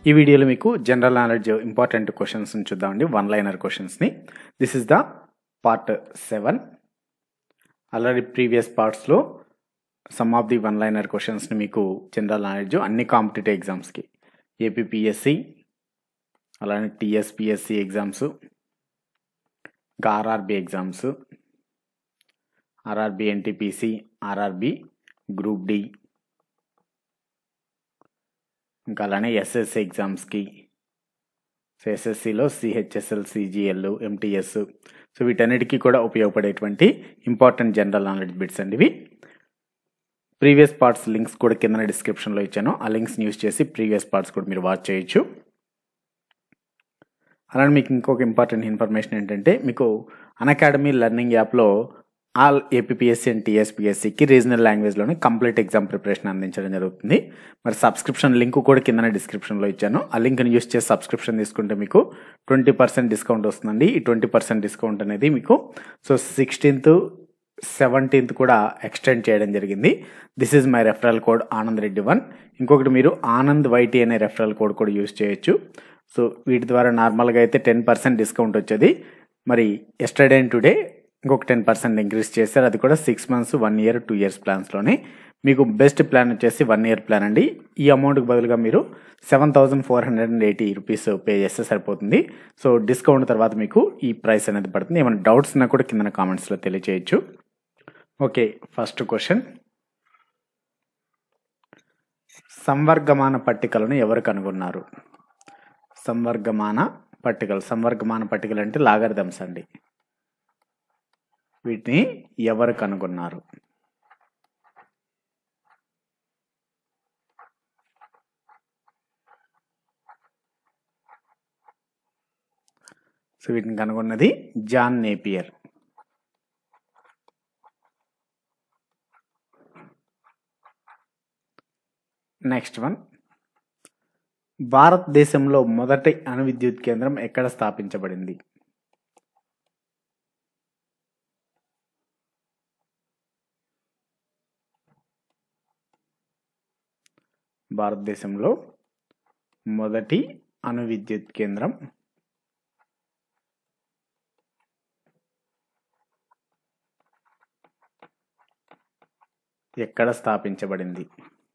ఈ వీడియోలో మీకు జనరల్ నాలెడ్జ్ ఇంపార్టెంట్ క్వశ్చన్స్ చూద్దామండి వన్ లైనర్ క్వశ్చన్స్ని this is the part seven already previous పార్ట్స్లో some of the one liner క్వశ్చన్స్ని మీకు జనరల్ నాలెడ్జ్ అన్ని కాంపిటేటివ్ ఎగ్జామ్స్కి ఏపీపీఎస్సి అలానే టీఎస్పిఎస్సి ఎగ్జామ్స్ ఇంకా RRB exams RRB NTPC RRB group D ఇంకా అలానే ఎస్ఎస్సి ఎగ్జామ్స్కి సో ఎస్ఎస్సిలో సిహెచ్ఎస్ఎల్ సిజిఎల్ ఎంటీఎస్ సో వీటన్నిటికీ కూడా ఉపయోగపడేటువంటి ఇంపార్టెంట్ జనరల్ నాలెడ్జ్ బిట్స్ అండి ఇవి ప్రీవియస్ పార్ట్స్ లింక్స్ కూడా కింద డిస్క్రిప్షన్లో ఇచ్చాను ఆ లింక్స్ని యూస్ చేసి ప్రీవియస్ పార్ట్స్ కూడా మీరు వాచ్ చేయొచ్చు అలానే మీకు ఇంకొక ఇంపార్టెంట్ ఇన్ఫర్మేషన్ ఏంటంటే మీకు అకాడమీ లెర్నింగ్ యాప్లో ఆల్ ఏపీఎస్సి అండ్ టీఎస్పీఎస్సికి రీజనల్ లాంగ్వేజ్లోనే కంప్లీట్ ఎగ్జామ్ ప్రిపరేషన్ అందించడం జరుగుతుంది మరి సబ్స్క్రిప్షన్ లింక్ కూడా కింద డిస్క్రిప్షన్లో ఇచ్చాను ఆ లింక్ని యూస్ చేసి సబ్స్క్రిప్షన్ తీసుకుంటే మీకు ట్వంటీ పర్సెంట్ డిస్కౌంట్ వస్తుందండి ఈ ట్వంటీ పర్సెంట్ డిస్కౌంట్ అనేది మీకు సో సిక్స్టీన్త్ సెవెంటీన్త్ కూడా ఎక్స్టెండ్ చేయడం జరిగింది this is my referral code Anand Reddy one ఇంకొకటి మీరు ఆనంద్ వైటీ అనే రెఫరల్ కోడ్ కూడా యూస్ చేయొచ్చు సో వీటి ద్వారా నార్మల్గా అయితే టెన్ పర్సెంట్ డిస్కౌంట్ వచ్చేది మరి ఎస్టర్డే అండ్ టుడే ఇంకొక టెన్ పర్సెంట్ ఇంక్రీజ్ చేశారు అది కూడా six months one year two years ప్లాన్స్లోనే మీకు బెస్ట్ ప్లాన్ వచ్చేసి వన్ ఇయర్ ప్లాన్ అండి ఈ అమౌంట్కి బదులుగా మీరు seven thousand four hundred and eighty rupees pay చేస్తే సరిపోతుంది సో డిస్కౌంట్ తర్వాత మీకు ఈ ప్రైస్ అనేది పడుతుంది ఏమైనా డౌట్స్ ఉన్నా కూడా కింద కామెంట్స్లో తెలియచేయచ్చు ఓకే ఫస్ట్ క్వశ్చన్ సంవర్గమాన పట్టికలను ఎవరు కనుగొన్నారు సంవర్గమాన పట్టికలు సంవర్గమాన పట్టికలు అంటే లాగరిథమ్స్ అండి వీటిని ఎవరు కనుగొన్నారు సో వీటిని కనుగొన్నది జాన్ నేపియర్ నెక్స్ట్ వన్ భారతదేశంలో మొదటి అణు విద్యుత్ కేంద్రం ఎక్కడ స్థాపించబడింది భారతదేశంలో మొదటి అణు విద్యుత్ కేంద్రం ఎక్కడ స్థాపించబడింది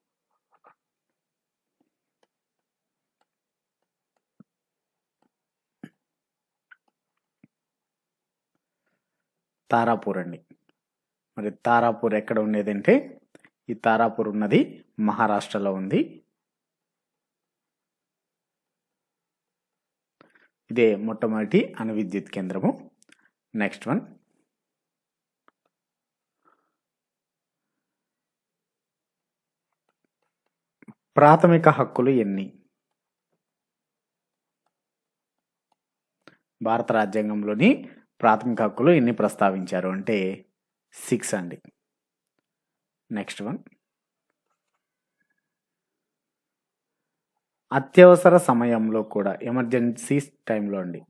తారాపూర్ అండి మరి తారాపూర్ ఎక్కడ ఉండేది అంటే ఈ తారాపూర్ ఉన్నది మహారాష్ట్రలో ఉంది ఇదే మొట్టమొదటి అణు విద్యుత్ కేంద్రము నెక్స్ట్ వన్ ప్రాథమిక హక్కులు ఎన్ని భారత రాజ్యాంగంలోని ప్రాథమిక హక్కులు ఎన్ని ప్రస్తావించారు అంటే సిక్స్ అండి నెక్స్ట్ వన్ అత్యవసర సమయంలో కూడా ఎమర్జెన్సీ టైంలో అండి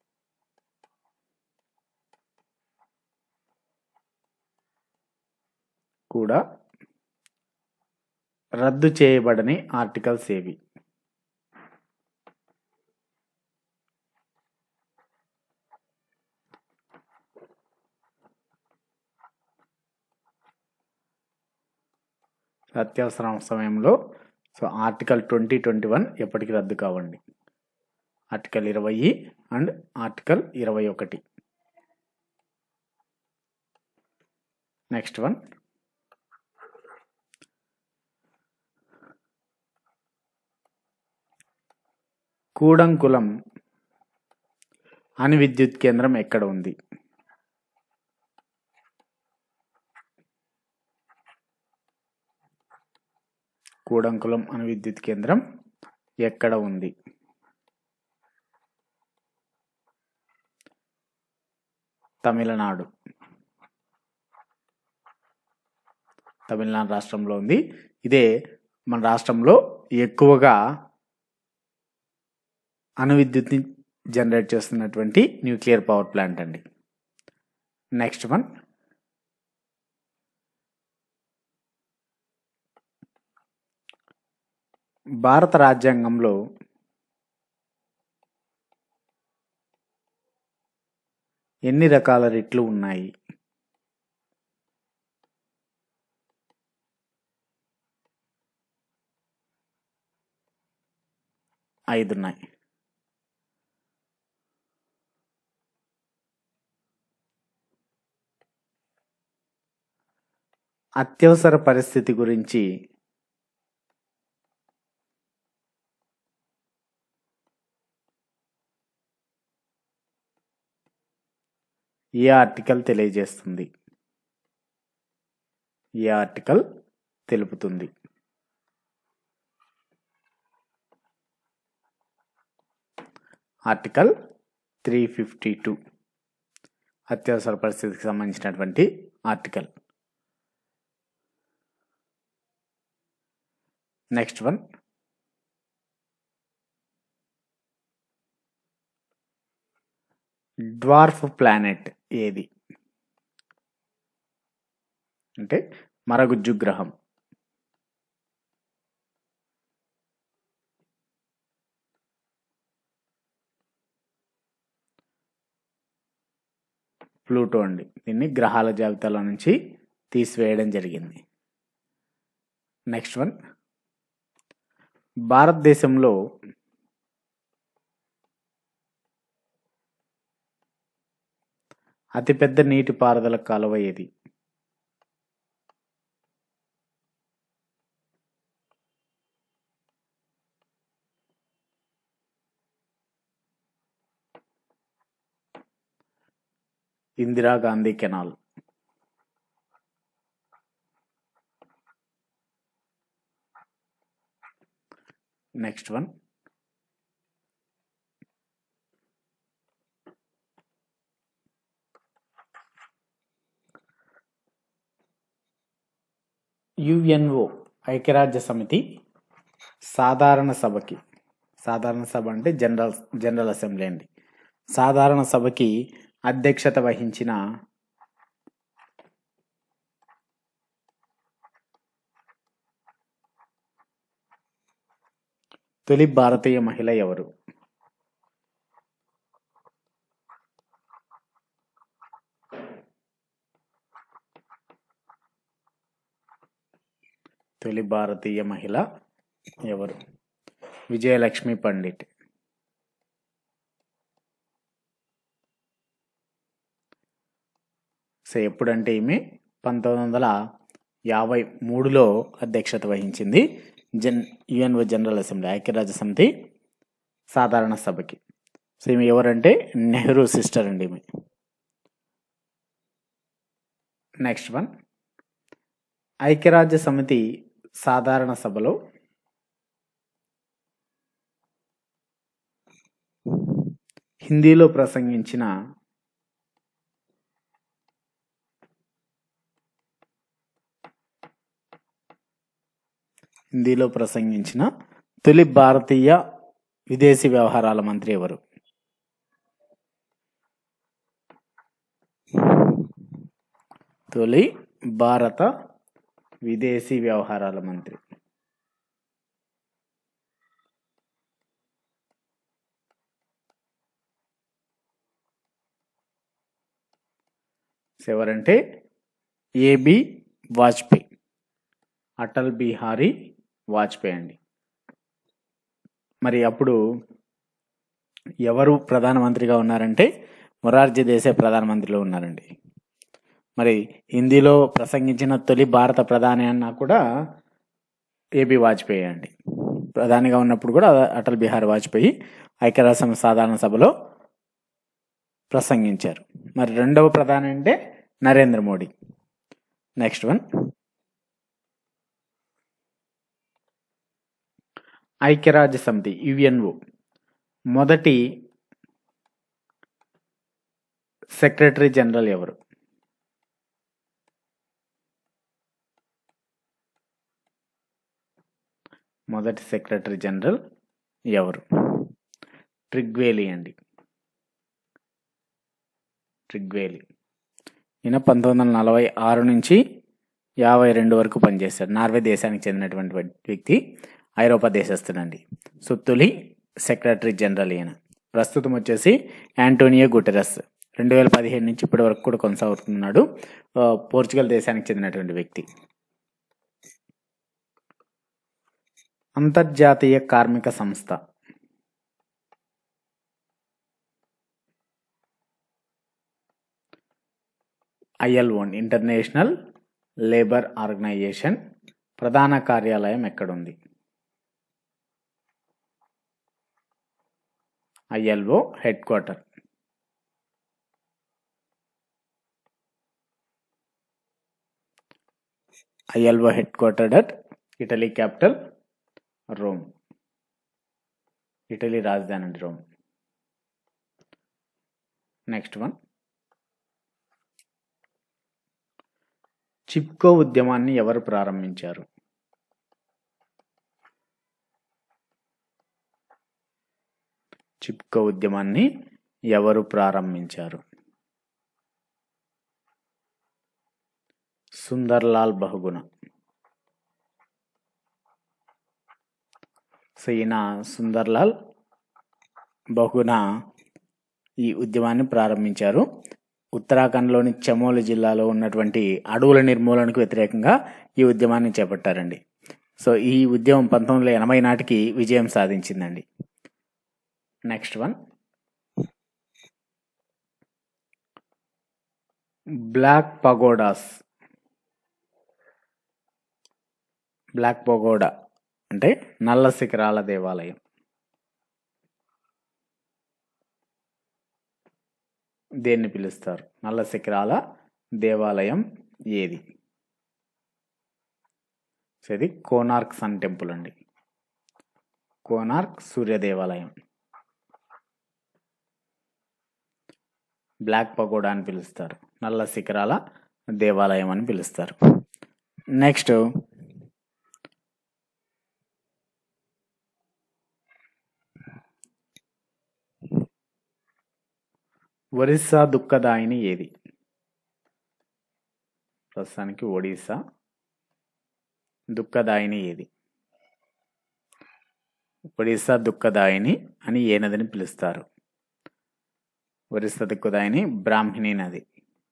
కూడా రద్దు చేయబడని ఆర్టికల్స్ ఏవి అత్యవసరం సమయంలో so article twenty twenty one ఎప్పటికీ రద్దు కావండి ఆర్టికల్ ఇరవై అండ్ ఆర్టికల్ ఇరవై ఒకటి నెక్స్ట్ వన్ కూడంకులం అణు విద్యుత్ కేంద్రం ఎక్కడ ఉంది కూడంకులం అణు విద్యుత్ కేంద్రం ఎక్కడ ఉంది తమిళనాడు తమిళనాడు రాష్ట్రంలో ఉంది ఇదే మన రాష్ట్రంలో ఎక్కువగా అణు విద్యుత్ని జనరేట్ చేస్తున్నటువంటి న్యూక్లియర్ పవర్ ప్లాంట్ అండి నెక్స్ట్ వన్ భారత రాజ్యాంగంలో ఎన్ని రకాల రిట్లు ఉన్నాయి ఐదు ఉన్నాయి అత్యవసర పరిస్థితి గురించి ఏ ఆర్టికల్ తెలియజేస్తుంది ఏ ఆర్టికల్ తెలుపుతుంది ఆర్టికల్ త్రీ ఫిఫ్టీ టూ అత్యవసర పరిస్థితికి సంబంధించినటువంటి article next one dwarf planet ఏది అంటే మరగుజ్జు గ్రహం ప్లూటో అండి దీన్ని గ్రహాల జాబితాలో నుంచి తీసివేయడం జరిగింది నెక్స్ట్ వన్ భారతదేశంలో అతిపెద్ద నీటిపారుదల కాలువ ఏది Indira Gandhi canal next one UNO ఐక్యరాజ్య సమితి సాధారణ సభకి సాధారణ సభ అంటే జనరల్ జనరల్ అసెంబ్లీ అండి సాధారణ సభకి అధ్యక్షత వహించిన తొలి భారతీయ మహిళ ఎవరు తొలి భారతీయ మహిళ ఎవరు విజయలక్ష్మి పండిట్ సో ఎప్పుడంటే ఈమె పంతొమ్మిది వందల యాభై మూడులో అధ్యక్షత వహించింది జన్ యుఎన్ఓ జనరల్ అసెంబ్లీ ఐక్యరాజ్య సమితి సాధారణ సభకి సో ఈమె ఎవరంటే నెహ్రూ సిస్టర్ అండి ఈమె నెక్స్ట్ వన్ ఐక్యరాజ్య సమితి సాధారణ సభలో హిందీలో ప్రసంగించిన హిందీలో ప్రసంగించిన తొలి భారతీయ విదేశీ వ్యవహారాల మంత్రి ఎవరు తొలి భారత విదేశీ వ్యవహారాల మంత్రి ఎవరంటే ఏబి వాజ్పేయి అటల్ బిహారీ వాజ్పేయి అండి మరి అప్పుడు ఎవరు ప్రధానమంత్రిగా ఉన్నారంటే మొరార్జీ దేశాయ్ ప్రధానమంత్రిలో ఉన్నారండి మరి హిందీలో ప్రసంగించిన తొలి భారత ప్రధాని అన్నా కూడా ఏబి వాజ్పేయి అండి ప్రధానిగా ఉన్నప్పుడు కూడా అటల్ బిహారీ వాజ్పేయి ఐక్యరాజ్య సాధారణ సభలో ప్రసంగించారు మరి రెండవ ప్రధాని అంటే నరేంద్ర మోడీ నెక్స్ట్ వన్ ఐక్యరాజ్య సమితి యుఎన్ఓ మొదటి సెక్రటరీ జనరల్ ఎవరు మొదటి సెక్రటరీ జనరల్ ఎవరు ట్రిగ్వేలి అండి ట్రిగ్వేలి ఈయన పంతొమ్మిది వందల నలభై ఆరు నుంచి యాభై రెండు వరకు పనిచేశాడు నార్వే దేశానికి చెందినటువంటి వ్యక్తి ఐరోపా దేశస్తుడండి సో తొలి సెక్రటరీ జనరల్ ఈయన ప్రస్తుతం వచ్చేసి యాంటోనియో గుటెరస్ రెండు వేల పదిహేడు నుంచి ఇప్పటి వరకు కూడా కొనసాగుతున్నాడు ఆ, పోర్చుగల్ దేశానికి చెందినటువంటి వ్యక్తి అంతర్జాతీయ కార్మిక సంస్థ ఐఎల్ఓన్ ఇంటర్నేషనల్ లేబర్ ఆర్గనైజేషన్ ప్రధాన కార్యాలయం ఎక్కడుంది ILO head quarter ILO head quartered at Italy capital Rome Italy రాజధాని అండి రోమ్ నెక్స్ట్ వన్ చిప్కో ఉద్యమాన్ని ఎవరు ప్రారంభించారు చిప్కో ఉద్యమాన్ని ఎవరు ప్రారంభించారు సుందర్లాల్ బహుగుణ సో ఈయన సుందర్లాల్ బహుగుణ ఈ ఉద్యమాన్ని ప్రారంభించారు ఉత్తరాఖండ్లోని చమోలి జిల్లాలో ఉన్నటువంటి అడవుల నిర్మూలనకు వ్యతిరేకంగా ఈ ఉద్యమాన్ని చేపట్టారండి సో ఈ ఉద్యమం పంతొమ్మిది వందల ఎనభై నాటికి విజయం సాధించిందండి next one black pagodas black pagoda అంటే నల్ల శిఖరాల దేవాలయం దేన్ని పిలుస్తారు నల్ల శిఖరాల దేవాలయం ఏది సో ఇది కోనార్క్ సన్ టెంపుల్ అండి కోనార్క్ సూర్య దేవాలయం బ్లాక్ పగోడా అని పిలుస్తారు నల్ల శిఖరాల దేవాలయం అని పిలుస్తారు నెక్స్ట్ ఒరిస్సా దుఃఖదాయిని ఏది ప్రస్తుతానికి ఒడిస్సా దుఃఖదాయిని ఏది ఒడిస్సా దుఃఖదాయిని అని ఏ నదిని పిలుస్తారు ఒరిస్సా దుఃఖదాయిని బ్రాహ్మిణి నది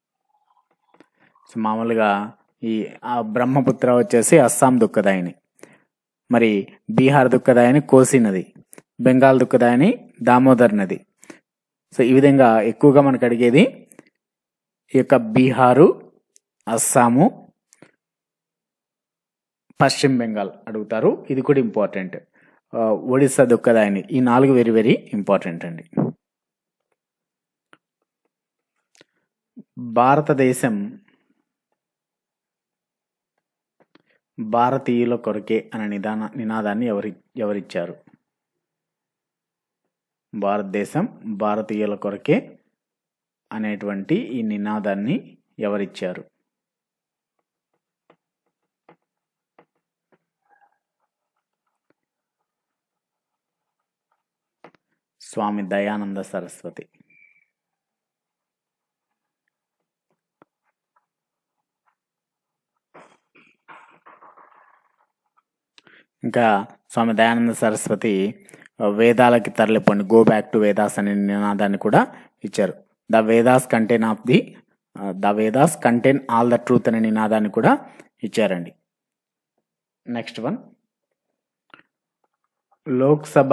సో మామూలుగా ఈ ఆ బ్రహ్మపుత్ర వచ్చేసి అస్సాం దుఃఖదాయిని మరి బీహార్ దుఃఖదాయిని కోసి నది బెంగాల్ దుఃఖదాయిని దామోదర్ నది సో ఈ విధంగా ఎక్కువగా మనకు అడిగేది ఈ యొక్క బీహారు అస్సాము పశ్చిమ బెంగాల్ అడుగుతారు ఇది కూడా ఇంపార్టెంట్ ఆ, ఒడిస్సా దుఃఖదాయిని ఈ నాలుగు వెరీ వెరీ ఇంపార్టెంట్ అండి భారతదేశం భారతీయుల కొరకే అనే నిదాన నినాదాన్ని ఎవరి ఎవరిచ్చారు భారతదేశం భారతీయుల కొరకే అనేటువంటి ఈ నినాదాన్ని ఎవరిచ్చారు స్వామి దయానంద సరస్వతి ఇంకా స్వామి దయానంద సరస్వతి ఆ, వేదాలకి తరలిపోండి గో బ్యాక్ టు వేదాస్ అనే నినాదాన్ని కూడా ఇచ్చారు the Vedas contain of the the Vedas contain all the truth అనే నినాదాన్ని కూడా ఇచ్చారండి నెక్స్ట్ వన్ లోక్సభ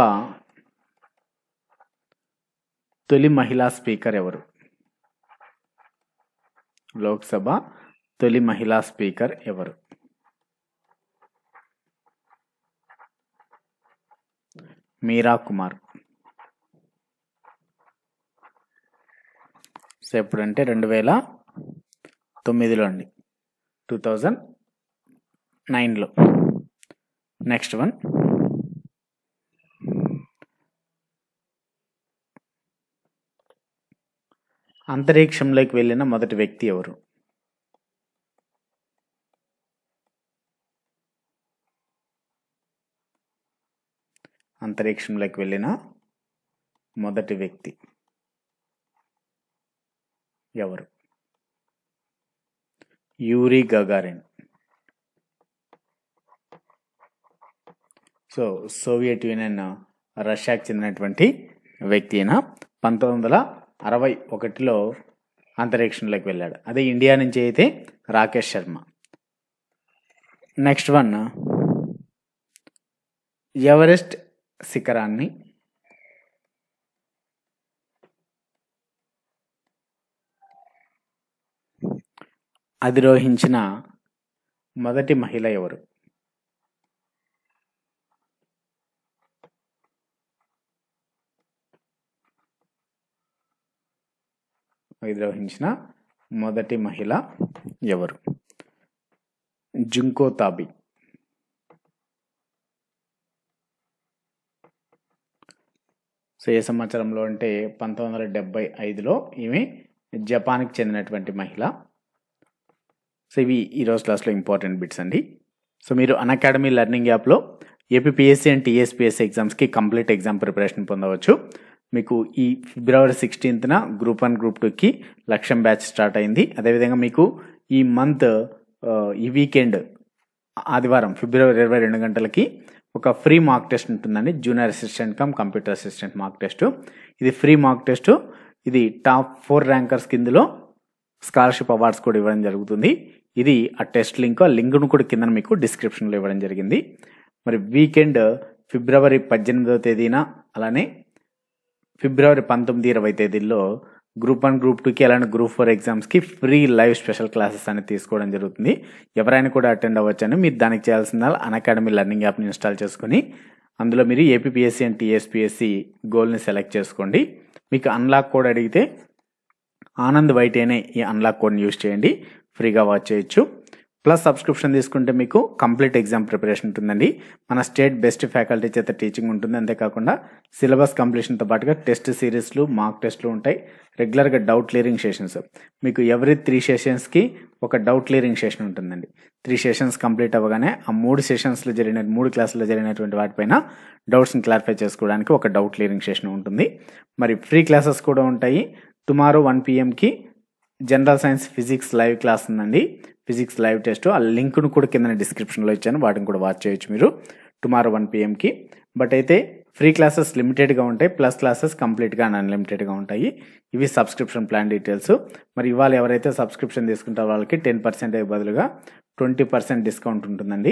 తొలి మహిళా స్పీకర్ ఎవరు లోక్సభ తొలి మహిళా స్పీకర్ ఎవరు మీరా కుమార్ సో ఎప్పుడంటే రెండు వేల తొమ్మిదిలో అండి టూ థౌజండ్ నైన్లో నెక్స్ట్ వన్ అంతరిక్షంలోకి వెళ్ళిన మొదటి వ్యక్తి ఎవరు అంతరిక్షంలోకి వెళ్ళిన మొదటి వ్యక్తి ఎవరు Yuri Gagarin so Soviet Union రష్యాకి చెందినటువంటి వ్యక్తి అయిన పంతొమ్మిది వందల అరవై ఒకటిలో అంతరిక్షంలోకి వెళ్ళాడు అదే ఇండియా నుంచి అయితే Rakesh Sharma next one Everest శిఖరాన్ని అధిరోహించిన మొదటి మహిళ ఎవరు అధిరోహించిన మొదటి మహిళ ఎవరు జుంకో తాబి సో ఏ సంవత్సరంలో అంటే పంతొమ్మిది వందల డెబ్బై ఐదులో ఈమె జపాన్కి చెందినటువంటి మహిళ సో ఇవి ఈరోజు క్లాస్లో ఇంపార్టెంట్ బిట్స్ అండి సో మీరు అకాడమీ లెర్నింగ్ యాప్లో ఏపీఎస్సీ అండ్ టీఎస్పీఎస్సీ ఎగ్జామ్స్కి కంప్లీట్ ఎగ్జామ్ ప్రిపరేషన్ పొందవచ్చు మీకు ఈ ఫిబ్రవరి సిక్స్టీన్త్న గ్రూప్ వన్ గ్రూప్ టూకి లక్ష్యం బ్యాచ్ స్టార్ట్ అయింది అదేవిధంగా మీకు ఈ మంత్ ఈ వీకెండ్ ఆదివారం ఫిబ్రవరి ఇరవై రెండు గంటలకి ఒక ఫ్రీ మార్క్ టెస్ట్ ఉంటుందండి junior assistant cum computer assistant mock test ఇది ఫ్రీ మార్క్ టెస్ట్ ఇది టాప్ ఫోర్ ర్యాంకర్స్ కిందలో స్కాలర్షిప్ అవార్డ్స్ కూడా ఇవ్వడం జరుగుతుంది ఇది ఆ టెస్ట్ లింక్ ఆ లింక్ను కూడా కింద మీకు డిస్క్రిప్షన్లో ఇవ్వడం జరిగింది మరి వీకెండ్ ఫిబ్రవరి పద్దెనిమిదవ తేదీన అలానే ఫిబ్రవరి పంతొమ్మిది ఇరవై తేదీల్లో గ్రూప్ వన్ గ్రూప్ టూకి అలానే గ్రూప్ ఫోర్ ఎగ్జామ్స్కి ఫ్రీ లైవ్ స్పెషల్ క్లాసెస్ అనేది తీసుకోవడం జరుగుతుంది ఎవరైనా కూడా అటెండ్ అవ్వచ్చని మీరు దానికి చేయాల్సిన అన్ అకాడమీ లెర్నింగ్ యాప్ని ఇన్స్టాల్ చేసుకుని అందులో మీరు ఏపీఎస్సీ అండ్ టీఎస్పీఎస్సీ గోల్ని సెలెక్ట్ చేసుకోండి మీకు అన్లాక్ కోడ్ అడిగితే ఆనంద్ వైట్ అనే ఈ అన్లాక్ కోడ్ని యూజ్ చేయండి ఫ్రీగా వాచ్ చేయొచ్చు ప్లస్ సబ్స్క్రిప్షన్ తీసుకుంటే మీకు కంప్లీట్ ఎగ్జామ్ ప్రిపరేషన్ ఉంటుందండి మన స్టేట్ బెస్ట్ ఫ్యాకల్టీ చేత టీచింగ్ ఉంటుంది అంతేకాకుండా సిలబస్ కంప్లీషన్తో పాటుగా టెస్ట్ సిరీస్లు మార్క్ టెస్ట్లు ఉంటాయి రెగ్యులర్గా డౌట్ క్లియరింగ్ సెషన్స్ మీకు ఎవ్రీ త్రీ సెషన్స్కి ఒక డౌట్ క్లియరింగ్ సెషన్ ఉంటుందండి త్రీ సెషన్స్ కంప్లీట్ అవ్వగానే ఆ మూడు సెషన్స్లో జరిగిన మూడు క్లాసుల్లో జరిగినటువంటి వాటిపైన డౌట్స్ని క్లారిఫై చేసుకోవడానికి ఒక డౌట్ క్లియరింగ్ సెషన్ ఉంటుంది మరి ఫ్రీ క్లాసెస్ కూడా ఉంటాయి టుమారో వన్ పిఎంకి general science physics live class ఉందండి ఫిజిక్స్ లైవ్ టెస్ట్ ఆ లింక్ను కూడా కింద డిస్క్రిప్షన్లో ఇచ్చాను వాటిని కూడా వాచ్ చేయొచ్చు మీరు టుమారో వన్ పిఎంకి బట్ అయితే ఫ్రీ క్లాసెస్ లిమిటెడ్గా ఉంటాయి ప్లస్ క్లాసెస్ కంప్లీట్గా అన్లిమిటెడ్గా ఉంటాయి ఇవి సబ్స్క్రిప్షన్ ప్లాన్ డీటెయిల్స్ మరి ఇవాళ ఎవరైతే సబ్స్క్రిప్షన్ తీసుకుంటారో వాళ్ళకి టెన్ పర్సెంటేజ్ బదులుగా ట్వంటీ పర్సెంట్ డిస్కౌంట్ ఉంటుందండి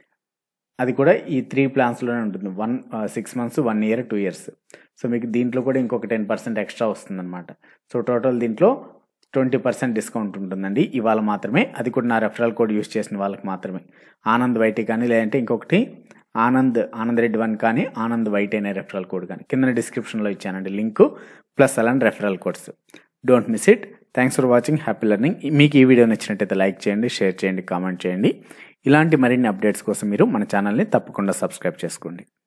అది కూడా ఈ త్రీ ప్లాన్స్లోనే ఉంటుంది one six months one year two years so మీకు దీంట్లో కూడా ఇంకొక టెన్ పర్సెంట్ ఎక్స్ట్రా వస్తుందన్నమాట సో టోటల్ దీంట్లో ట్వంటీ పర్సెంట్ డిస్కౌంట్ ఉంటుందండి ఇవాళ మాత్రమే అది కూడా నా రెఫరల్ కోడ్ యూస్ చేసిన వాళ్ళకి మాత్రమే ఆనంద్ వైటీ కానీ లేదంటే ఇంకొకటి ఆనంద్ ఆనంద్ రెడ్డి వన్ కానీ ఆనంద్ వైట్ అనే రెఫరల్ కోడ్ కానీ కింద డిస్క్రిప్షన్లో ఇచ్చానండి లింక్ ప్లస్ అలాంటి referral codes don't miss it thanks for watching happy learning మీకు ఈ వీడియో నచ్చినట్టయితే లైక్ చేయండి షేర్ చేయండి కామెంట్ చేయండి ఇలాంటి మరిన్ని అప్డేట్స్ కోసం మీరు మన ఛానల్ని తప్పకుండా సబ్స్క్రైబ్ చేసుకోండి